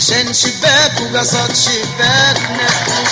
عشان شباك وقصد شباكنا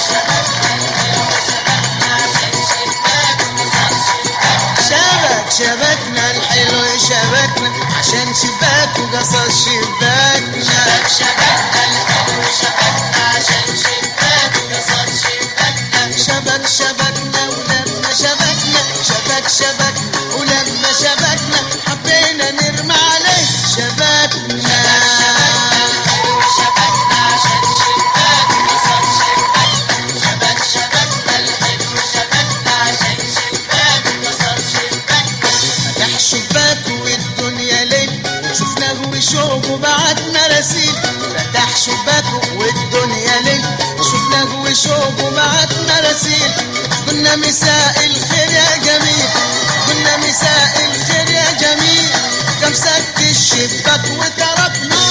شبك شبكنا الحلو شبكنا عشان شباك وقصد شباكنا شبك شبكنا الحلو شبكنا عشان شباك وقصد شباكنا شبك شبكنا ولما شبكنا شبك شبكنا ولما شبكنا حبينا نرمى عليه شبكنا الحلو شبكنا عشان شباك وقصد شباكنا شبك شبكنا الحلو شبكنا عشان شباك وقصد شباكنا فتح شباك والدنيا ليل شفناه وشوق وبعتنا رسيل فتح شباك والدنيا ليل شفناه وشوق وبعتنا رسيل قلنا مساء الخير يا جميل قلنا مساء الخير يا جميل كم سد الشباك وتركنا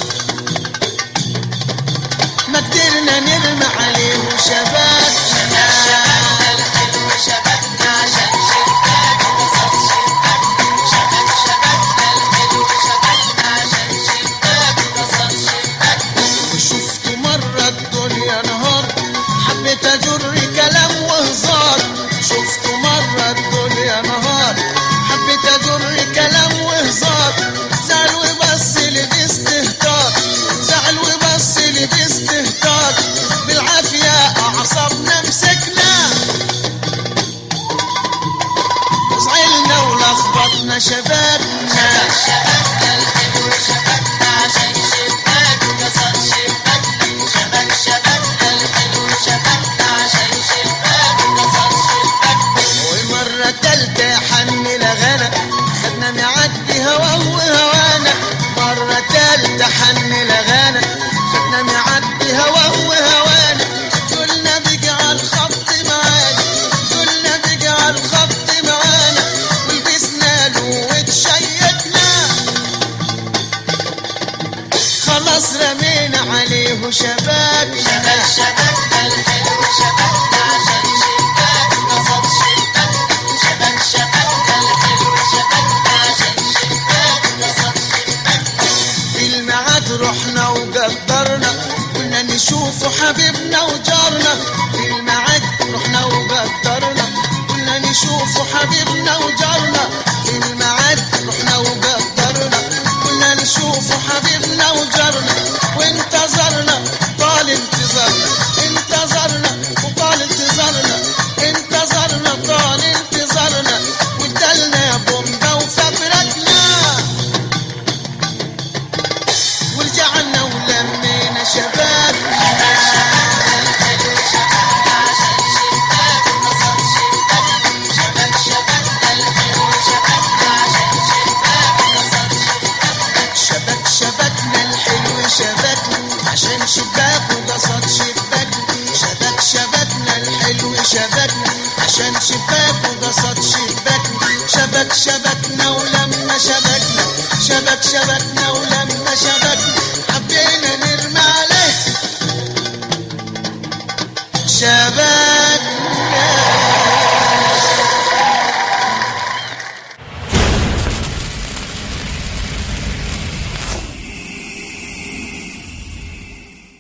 ما قدرنا نرمى عليه شباكنا الحلو شبكنا عشان شباك وقصد شباكنا شبك شبكنا الحلو شبكنا عشان شباك وقصد شباكنا وشفت مرة الدنيا نهار حبيت أجر كلام وهزار شفت مرة الدنيا نهار حبيت أجر كلام وهزار زعل وبس اللي باستهتار زعل وبس اللي باستهتار بالعافية أعصابنا مسكنا زعلنا ولخبطنا شبابنا شبكنا الحلو شبكنا عشان شباك وقصد شباكنا شبك شبكنا الحلو شبكنا عشان شباك وقصد شباكنا ومرة تالتة حن لغانا خدنا نعدي هوا وهوانا مرة تالتة حن لغانا خدنا نعدي هوا وهوانا قلنا بقى على الخط معانا قلنا بقى على الخط معانا ولبسنا له وتشيكنا خلاص رمينا عليه شبابنا شبك شبكنا الحلو شبكنا عشان شباك وقصد شباكنا شبك شبكنا الحلو شبكنا عشان شباك وقصد شباكنا في الميعاد رحنا وقدرنا قلنا نشوفوا حبيبنا وجارنا في الميعاد رحنا وقدرنا قلنا نشوفوا حبيبنا وجارنا في الميعاد رحنا وقدرنا قلنا نشوفوا حبيبنا وجارنا وانتظرنا طال انتظارنا انتظرنا وطال انتظارنا انتظرنا طال انتظارنا وادالنا بومبا وفبركنا ورجعنا ولمينا شبابنا الحلو شبكنا عشان شباك وقصد شباكنا شبك شبكنا الحلو شبكنا عشان شباك وقصد شباكنا شبك شبكنا الحلو شبكنا عشان شباك وقصد شباكنا شبك شبكنا الحلو شبكنا عشان شباك وقصد شباكنا شبك شبكنا ولما شبكنا شبك شبكنا ولما